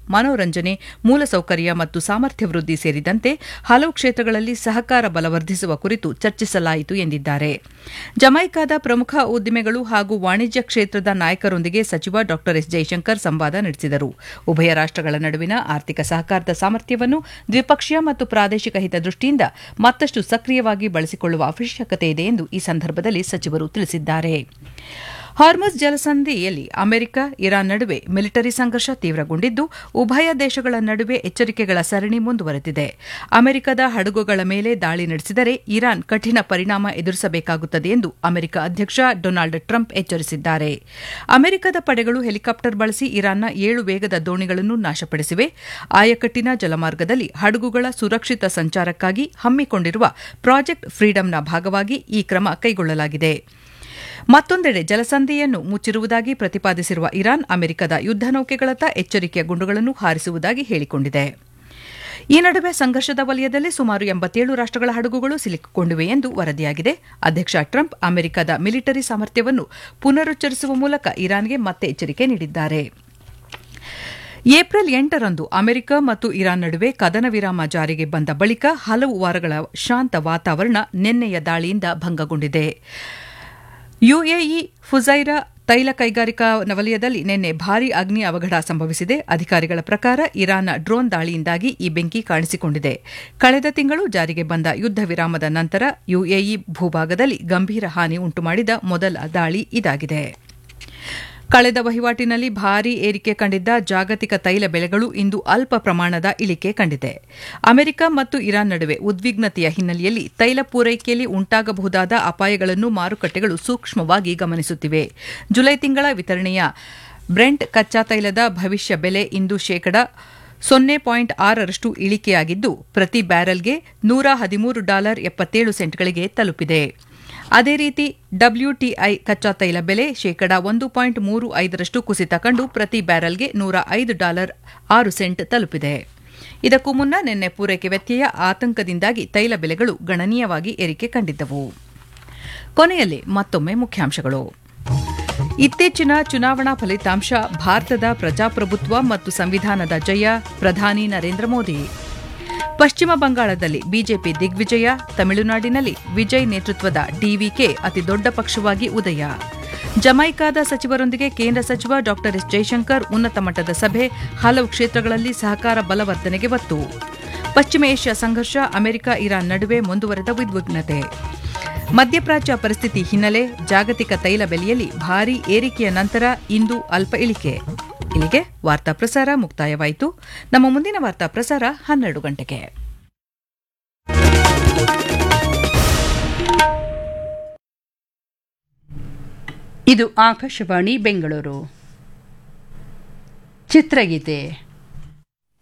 ಮನೋರಂಜನೆ ಮೂಲಸೌಕರ್ಯ ಮತ್ತು ಸಾಮರ್ಥ್ಯ ವೃದ್ಧಿ ಸೇರಿದಂತೆ ಹಲವು ಕ್ಷೇತ್ರಗಳಲ್ಲಿ ಸಹಕಾರ ಬಲವರ್ಧಿಸುವ ಕುರಿತು ಚರ್ಚಿಸಲಾಯಿತು ಎಂದಿದ್ದಾರೆ ಜಮೈಕಾದ ಪ್ರಮುಖ ಉದ್ದಿಮೆಗಳು ಹಾಗೂ ವಾಣಿಜ್ಯ ಕ್ಷೇತ್ರದ ನಾಯಕರೊಂದಿಗೆ ಸಚಿವ ಡಾ ಎಸ್ ಜೈಶಂಕರ್ ಸಂವಾದ ನಡೆಸಿದರು ಉಭಯ ರಾಷ್ಟಗಳ ನಡುವಿನ ಆರ್ಥಿಕ ಸಹಕಾರದ ಸಾಮರ್ಥ್ಯವನ್ನು ದ್ವಿಪಕ್ಷೀಯ ಮತ್ತು ಪ್ರಾದೇಶಿಕ ಹಿತದೃಷ್ಟಿಯಿಂದ ಮತ್ತಷ್ಟು ಸಕ್ರಿಯವಾಗಿ ಬಳಸಿಕೊಳ್ಳುವ ಅವಶ್ಯಕತೆ ಇದೆ ಎಂದು ಈ ಸಂದರ್ಭದಲ್ಲಿ ಸಚಿವರು ತಿಳಿಸಿದ್ದಾರೆ ಹಾರ್ಮಸ್ ಜಲಸಂಧಿಯಲ್ಲಿ ಅಮೆರಿಕ ಇರಾನ್ ನಡುವೆ ಮಿಲಿಟರಿ ಸಂಘರ್ಷ ತೀವ್ರಗೊಂಡಿದ್ದು ಉಭಯ ದೇಶಗಳ ನಡುವೆ ಎಚ್ಚರಿಕೆಗಳ ಸರಣಿ ಮುಂದುವರೆದಿದೆ ಅಮೆರಿಕದ ಹಡಗುಗಳ ಮೇಲೆ ದಾಳಿ ನಡೆಸಿದರೆ ಇರಾನ್ ಕಠಿಣ ಪರಿಣಾಮ ಎದುರಿಸಬೇಕಾಗುತ್ತದೆ ಎಂದು ಅಮೆರಿಕ ಅಧ್ಯಕ್ಷ ಡೊನಾಲ್ಡ್ ಟ್ರಂಪ್ ಎಚ್ಚರಿಸಿದ್ದಾರೆ ಅಮೆರಿಕದ ಪಡೆಗಳು ಹೆಲಿಕಾಪ್ಟರ್ ಬಳಸಿ ಇರಾನ್ನ ಏಳು ವೇಗದ ದೋಣಿಗಳನ್ನು ನಾಶಪಡಿಸಿವೆ ಆಯಕಟ್ಟಿನ ಜಲಮಾರ್ಗದಲ್ಲಿ ಹಡಗುಗಳ ಸುರಕ್ಷಿತ ಸಂಚಾರಕ್ಕಾಗಿ ಹಮ್ಮಿಕೊಂಡಿರುವ ಪ್ರಾಜೆಕ್ಟ್ ಫ್ರೀಡಂನ ಭಾಗವಾಗಿ ಈ ಕ್ರಮ ಕೈಗೊಳ್ಳಲಾಗಿದೆ ಮತ್ತೊಂದೆಡೆ ಜಲಸಂಧಿಯನ್ನು ಮುಚ್ಚಿರುವುದಾಗಿ ಪ್ರತಿಪಾದಿಸಿರುವ ಇರಾನ್ ಅಮೆರಿಕದ ಯುದ್ದ ನೌಕೆಗಳತ್ತ ಎಚ್ಚರಿಕೆಯ ಗುಂಡುಗಳನ್ನು ಹಾರಿಸುವುದಾಗಿ ಹೇಳಿಕೊಂಡಿದೆ ಈ ನಡುವೆ ಸಂಘರ್ಷದ ವಲಯದಲ್ಲಿ ಸುಮಾರು ಎಂಬತ್ತೇಳು ರಾಷ್ಟಗಳ ಹಡಗುಗಳು ಸಿಲುಕಿಕೊಂಡಿವೆ ಎಂದು ವರದಿಯಾಗಿದೆ ಅಧ್ಯಕ್ಷ ಟ್ರಂಪ್ ಅಮೆರಿಕದ ಮಿಲಿಟರಿ ಸಾಮರ್ಥ್ಯವನ್ನು ಪುನರುಚ್ಚರಿಸುವ ಮೂಲಕ ಇರಾನ್ಗೆ ಮತ್ತೆ ಎಚ್ಚರಿಕೆ ನೀಡಿದ್ದಾರೆ ಏಪ್ರಿಲ್ ಎಂಟರಂದು ಅಮೆರಿಕ ಮತ್ತು ಇರಾನ್ ನಡುವೆ ಕದನ ವಿರಾಮ ಜಾರಿಗೆ ಬಂದ ಬಳಿಕ ಹಲವು ವಾರಗಳ ಶಾಂತ ವಾತಾವರಣ ನಿನ್ನೆಯ ದಾಳಿಯಿಂದ ಭಂಗಗೊಂಡಿದೆ ಯುಎಇ ಫುಜೈರಾ ತೈಲ ಕೈಗಾರಿಕಾ ವಲಯದಲ್ಲಿ ನಿನ್ನೆ ಭಾರೀ ಅಗ್ನಿ ಅವಘಡ ಸಂಭವಿಸಿದೆ ಅಧಿಕಾರಿಗಳ ಪ್ರಕಾರ ಇರಾನ್ನ ಡ್ರೋನ್ ದಾಳಿಯಿಂದಾಗಿ ಈ ಬೆಂಕಿ ಕಾಣಿಸಿಕೊಂಡಿದೆ ಕಳೆದ ತಿಂಗಳು ಜಾರಿಗೆ ಬಂದ ಯುದ್ದ ವಿರಾಮದ ನಂತರ ಯುಎಇ ಭೂಭಾಗದಲ್ಲಿ ಗಂಭೀರ ಹಾನಿ ಉಂಟುಮಾಡಿದ ಮೊದಲ ದಾಳಿ ಇದಾಗಿದೆ ಕಳೆದ ವಹಿವಾಟಿನಲ್ಲಿ ಭಾರೀ ಏರಿಕೆ ಕಂಡಿದ್ದ ಜಾಗತಿಕ ತೈಲ ಬೆಲೆಗಳು ಇಂದು ಅಲ್ಪ ಪ್ರಮಾಣದ ಇಳಿಕೆ ಕಂಡಿದೆ ಅಮೆರಿಕ ಮತ್ತು ಇರಾನ್ ನಡುವೆ ಉದ್ವಿಗ್ನತೆಯ ಹಿನ್ನೆಲೆಯಲ್ಲಿ ತೈಲ ಪೂರೈಕೆಯಲ್ಲಿ ಉಂಟಾಗಬಹುದಾದ ಅಪಾಯಗಳನ್ನು ಮಾರುಕಟ್ಟೆಗಳು ಸೂಕ್ಷ್ಮವಾಗಿ ಗಮನಿಸುತ್ತಿವೆ ಜುಲೈ ತಿಂಗಳ ವಿತರಣೆಯ ಬ್ರೆಂಟ್ ಕಚ್ಚಾ ತೈಲದ ಭವಿಷ್ಯ ಬೆಲೆ ಇಂದು ಶೇಕಡ ಸೊನ್ನೆ ಪಾಯಿಂಟ್ ಆರರಷ್ಟು ಇಳಿಕೆಯಾಗಿದ್ದು ಪ್ರತಿ ಬ್ಯಾರೆಲ್ಗೆ ನೂರ ಹದಿಮೂರು ಡಾಲರ್ ಎಪ್ಪತ್ತೇಳು ಸೆಂಟ್ಗಳಿಗೆ ತಲುಪಿದೆ ಅದೇ ರೀತಿ ಡಬ್ಲ್ಯೂಟಿಐ ಕಚ್ಚಾ ತೈಲ ಬೆಲೆ ಶೇಕಡ ಒಂದು ಪಾಯಿಂಟ್ ಮೂರು ಐದರಷ್ಟು ಕುಸಿತ ಕಂಡು ಪ್ರತಿ ಬ್ಯಾರೆಲ್ಗೆ ನೂರ ಐದು ಡಾಲರ್ ಆರು ಸೆಂಟ್ ತಲುಪಿದೆ ಇದಕ್ಕೂ ಮುನ್ನ ನಿನ್ನೆ ಪೂರೈಕೆ ವ್ಯತ್ಯಯ ಆತಂಕದಿಂದಾಗಿ ತೈಲ ಬೆಲೆಗಳು ಗಣನೀಯವಾಗಿ ಏರಿಕೆ ಕಂಡಿದ್ದವು ಕೊನೆಯಲ್ಲಿ ಮತ್ತೊಮ್ಮೆ ಮುಖ್ಯಾಂಶಗಳು ಇತ್ತೀಚಿನ ಚುನಾವಣಾ ಫಲಿತಾಂಶ ಭಾರತದ ಪ್ರಜಾಪ್ರಭುತ್ವ ಮತ್ತು ಸಂವಿಧಾನದ ಜಯ ಪ್ರಧಾನಿ ನರೇಂದ್ರ ಮೋದಿ ಪಶ್ಚಿಮ ಬಂಗಾಳದಲ್ಲಿ ಬಿಜೆಪಿ ದಿಗ್ವಿಜಯ ತಮಿಳುನಾಡಿನಲ್ಲಿ ವಿಜಯ್ ನೇತೃತ್ವದ ಡಿವಿಕೆ ಅತಿದೊಡ್ಡ ಪಕ್ಷವಾಗಿ ಉದಯ ಜಮೈಕಾದ ಸಚಿವರೊಂದಿಗೆ ಕೇಂದ್ರ ಸಚಿವ ಡಾ ಎಸ್ ಜೈಶಂಕರ್ ಉನ್ನತ ಮಟ್ಟದ ಸಭೆ ಹಲವು ಕ್ಷೇತ್ರಗಳಲ್ಲಿ ಸಹಕಾರ ಬಲವರ್ಧನೆಗೆ ಒತ್ತು ಪಶ್ಚಿಮ ಏಷ್ಯಾ ಸಂಘರ್ಷ ಅಮೆರಿಕ ಇರಾನ್ ನಡುವೆ ಮುಂದುವರೆದ ಉದ್ವಿಗ್ನತೆ ಮಧ್ಯಪ್ರಾಚ್ಯ ಪರಿಸ್ಥಿತಿ ಹಿನ್ನೆಲೆ ಜಾಗತಿಕ ತೈಲ ಬೆಲೆಯಲ್ಲಿ ಭಾರೀ ಏರಿಕೆಯ ನಂತರ ಇಂದು ಅಲ್ಪ ಇಳಿಕೆ ಇಲ್ಲಿಗೆ ವಾರ್ತಾ ಪ್ರಸಾರ ಮುಕ್ತಾಯವಾಯಿತು ನಮ್ಮ ಮುಂದಿನ ವಾರ್ತಾ ಪ್ರಸಾರ ಹನ್ನೆರಡು ಗಂಟೆಗೆ ಇದು ಆಕಾಶವಾಣಿ ಬೆಂಗಳೂರು ಚಿತ್ರಗೀತೆ